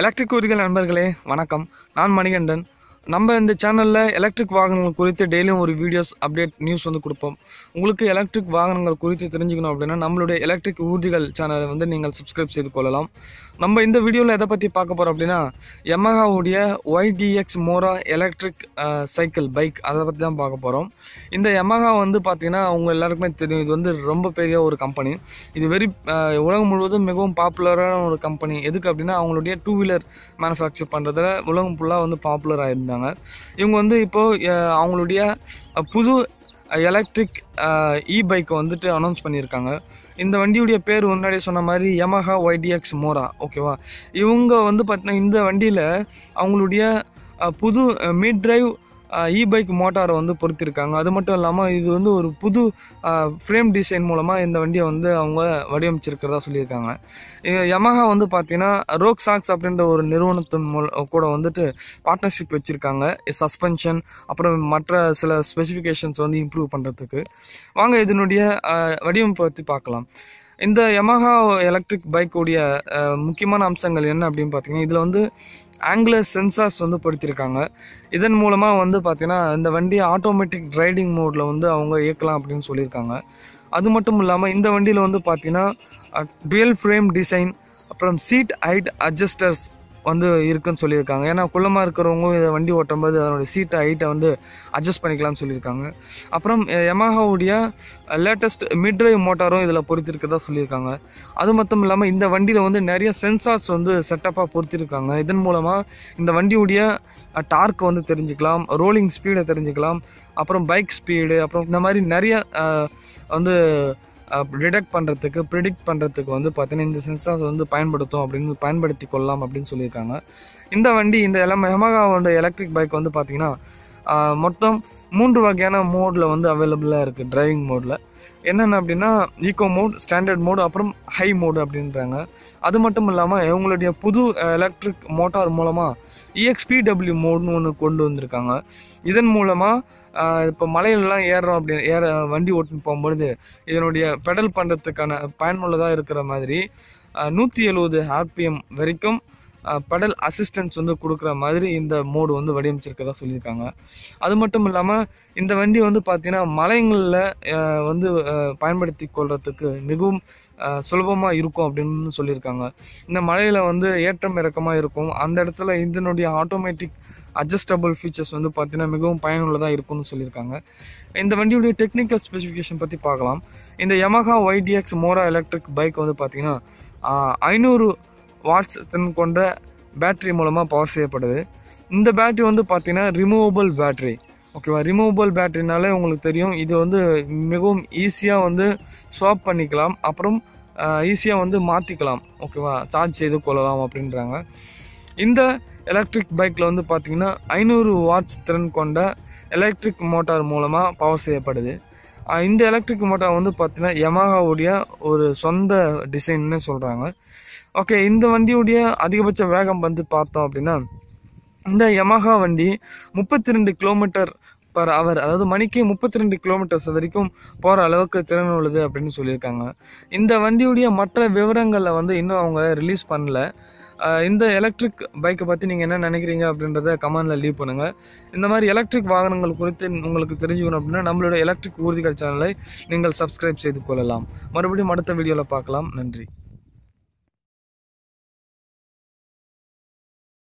electric ஊர்கள் நண்பர்களே வணக்கம் நான் மணிகண்டன் நம்ம இந்த சேனலில் எலக்ட்ரிக் வாகனங்கள் குறித்து டெய்லியும் ஒரு வீடியோஸ் அப்டேட் நியூஸ் வந்து கொடுப்போம் உங்களுக்கு எலக்ட்ரிக் வாகனங்கள் குறித்து தெரிஞ்சுக்கணும் அப்படின்னா நம்மளுடைய எலக்ட்ரிக் ஊர்திகள் சேனலை வந்து நீங்கள் சப்ஸ்கிரைப் செய்து கொள்ளலாம் நம்ம இந்த வீடியோவில் எதை பற்றி பார்க்க போகிறோம் அப்படின்னா Yamahaவுடைய YDX Moro electric cycle bike அதை பற்றி தான் பார்க்க போகிறோம் இந்த Yamaha வந்து பார்த்திங்கன்னா அவங்க எல்லாருக்குமே தெரியும் இது வந்து ரொம்ப பெரிய ஒரு கம்பெனி இது வெரி உலகம் முழுவதும் மிகவும் பாப்புலரான ஒரு கம்பெனி எதுக்கு அப்படின்னா அவங்களுடைய டூ வீலர் மேனுஃபேக்சர் பண்ணுறதுல உலகம் ஃபுல்லாக வந்து பாப்புலர் ஆயிருந்தாங்க இவங்க வந்து இப்போது அவங்களுடைய அஹ், புது எலக்ட்ரிக் இ பைக்கை வந்துட்டு அனௌன்ஸ் பண்ணியிருக்காங்க இந்த வண்டியுடைய பேர் முன்னாடியே சொன்ன மாதிரி Yamaha ஒய்டிஎக்ஸ் மோரா ஓகேவா இவங்க வந்து பார்த்தீங்கன்னா இந்த வண்டியில் அவங்களுடைய அஹ், புது மிட் டிரைவ் இ பைக் மோட்டாரை வந்து பொருத்திருக்காங்க அது மட்டும் இல்லாமல் இது வந்து ஒரு புது ஃப்ரேம் டிசைன் மூலமாக இந்த வண்டியை வந்து அவங்க வடிவமைச்சிருக்கிறதா சொல்லியிருக்காங்க இது Yamaha வந்து பார்த்தீங்கன்னா ரோக் சாக்ஸ் அப்படின்ற ஒரு நிறுவனத்தின் மூல கூட வந்துட்டு பார்ட்னர்ஷிப் வச்சுருக்காங்க சஸ்பென்ஷன் அப்புறம் மற்ற சில ஸ்பெசிஃபிகேஷன்ஸ் வந்து இம்ப்ரூவ் பண்ணுறதுக்கு வாங்க இதனுடைய அஹ், வடிவமைப்பை பற்றி பார்க்கலாம் இந்த Yamaha எலக்ட்ரிக் பைக்குடைய முக்கியமான அம்சங்கள் என்ன அப்படின்னு பார்த்தீங்கன்னா இதில் வந்து ஆங்குலர் சென்சார்ஸ் வந்து படுத்தியிருக்காங்க இதன் மூலமாக வந்து பார்த்தீங்கன்னா இந்த வண்டியை ஆட்டோமேட்டிக் ரைடிங் மோடில் வந்து அவங்க இயக்கலாம் அப்படின்னு சொல்லியிருக்காங்க அது மட்டும் இல்லாமல் இந்த வண்டியில் வந்து பார்த்தீங்கன்னா டுயல் ஃப்ரேம் டிசைன் அப்புறம் சீட் ஹைட் அட்ஜஸ்டர்ஸ் வந்து இருக்குன்னு சொல்லியிருக்காங்க ஏன்னா குள்ளமாக இருக்கிறவங்க இதை வண்டி ஓட்டும்போது அதனுடைய சீட்டை ஹைட்டை வந்து அட்ஜஸ்ட் பண்ணிக்கலாம்னு சொல்லியிருக்காங்க அப்புறம் யமஹாவுடைய லேட்டஸ்ட் மிட் டிரைவ் மோட்டாரும் இதில் பொருத்திருக்கதா சொல்லியிருக்காங்க அது மட்டும் இல்லாமல் இந்த வண்டியில் வந்து நிறைய சென்சார்ஸ் வந்து செட்டப்பாக பொருத்திருக்காங்க இதன் மூலமாக இந்த வண்டியுடைய டார்க் வந்து தெரிஞ்சுக்கலாம் ரோலிங் ஸ்பீடை தெரிஞ்சுக்கலாம் அப்புறம் பைக் ஸ்பீடு அப்புறம் இந்த மாதிரி நிறைய அஹ், வந்து டிடெக்ட் பண்ணுறதுக்கு ப்ரிடிக்ட் பண்ணுறதுக்கு வந்து பார்த்தீங்கன்னா இந்த சென்சார்ஸ் வந்து பயன்படுத்தும் அப்படின்னு பயன்படுத்தி கொள்ளலாம் அப்படின்னு சொல்லியிருக்காங்க இந்த வண்டி இந்த எல்லாம் Yamahaவோட எலக்ட்ரிக் பைக் வந்து பார்த்தீங்கன்னா ஆஹ், மொத்தம் மூன்று வகையான மோடில் வந்து அவைலபிளாக இருக்குது டிரைவிங் மோடில் என்னென்ன அப்படின்னா ஈகோ மோட் ஸ்டாண்டர்ட் மோடு அப்புறம் ஹை மோடு அப்படின்றாங்க அது மட்டும் இல்லாமல் இவங்களுடைய புது எலக்ட்ரிக் மோட்டார் மூலமாக இஎக்ஸ்பிடபிள்யூ மோட்னு ஒன்று கொண்டு வந்திருக்காங்க இதன் மூலமாக இப்போ மலையிலலாம் ஏறுறோம் அப்படி ஏற வண்டி ஓட்டின்னு போகும்பொழுது இதனுடைய பெடல் பண்ணுறதுக்கான பயனுள்ளதாக இருக்கிற மாதிரி நூற்றி எழுபது ஆர்பிஎம் வரைக்கும் பெடல் அசிஸ்டன்ஸ் வந்து கொடுக்குற மாதிரி இந்த மோடு வந்து வடிவமைச்சிருக்கதா சொல்லியிருக்காங்க அது மட்டும் இல்லாமல் இந்த வண்டி வந்து பார்த்தீங்கன்னா மலைங்களில் வந்து அஹ், பயன்படுத்தி கொள்றதுக்கு மிகவும் சுலபமாக இருக்கும் அப்படின்னு சொல்லியிருக்காங்க இந்த மலையில் வந்து ஏற்றம் இறக்கமாக இருக்கும் அந்த இடத்துல இதனுடைய ஆட்டோமேட்டிக் அட்ஜஸ்டபிள் ஃபீச்சர்ஸ் வந்து பார்த்தீங்கன்னா மிகவும் பயனுள்ளதாக இருக்கும்னு சொல்லியிருக்காங்க இந்த வண்டியுடைய டெக்னிக்கல் ஸ்பெசிஃபிகேஷன் பற்றி பார்க்கலாம் இந்த Yamaha YDX Moro electric bike வந்து பார்த்தீங்கன்னா ஐநூறு வாட்ஸ் திறன் கொண்ட பேட்டரி மூலமாக பவர் செய்யப்படுது இந்த பேட்டரி வந்து பார்த்தீங்கன்னா ரிமூவபிள் பேட்டரி ஓகேவா ரிமூவபிள் பேட்டரினாலே உங்களுக்கு தெரியும் இது வந்து மிகவும் ஈஸியாக வந்து ஸ்வாப் பண்ணிக்கலாம் அப்புறம் ஈஸியாக வந்து மாற்றிக்கலாம் ஓகேவா சார்ஜ் செய்து கொள்ளலாம் அப்படின்றாங்க இந்த எலக்ட்ரிக் பைக்கில் வந்து பார்த்தீங்கன்னா ஐநூறு வாட்ஸ் திறன் கொண்ட எலக்ட்ரிக் மோட்டார் மூலமாக பவர் செய்யப்படுது ஆஹ் இந்த எலக்ட்ரிக் மோட்டார் வந்து பார்த்தீங்கன்னா Yamahaவுடைய ஒரு சொந்த டிசைன்னு சொல்கிறாங்க ஓகே இந்த வண்டியுடைய அதிகபட்ச வேகம் வந்து பார்த்தோம் அப்படின்னா இந்த Yamaha வண்டி முப்பத்தி ரெண்டு கிலோமீட்டர் பர் அவர் அதாவது மணிக்கு முப்பத்தி ரெண்டு கிலோமீட்டர்ஸ் வரைக்கும் போகிற அளவுக்கு திறன் உள்ளது அப்படின்னு சொல்லியிருக்காங்க இந்த வண்டியுடைய மற்ற விவரங்களை வந்து இன்னும் அவங்க ரிலீஸ் பண்ணல ஆஹ் இந்த எலக்ட்ரிக் பைக்கை பற்றி நீங்கள் என்ன நினைக்கிறீங்க அப்படின்றத கமெண்டில் லீவ் பண்ணுங்கள் இந்த மாதிரி எலக்ட்ரிக் வாகனங்கள் குறித்து உங்களுக்கு தெரிஞ்சுக்கணும் அப்படின்னா நம்மளோட எலக்ட்ரிக் ஊர்திகள் சேனலை நீங்கள் சப்ஸ்கிரைப் செய்து கொள்ளலாம் மறுபடியும் அடுத்த வீடியோவில் பார்க்கலாம் நன்றி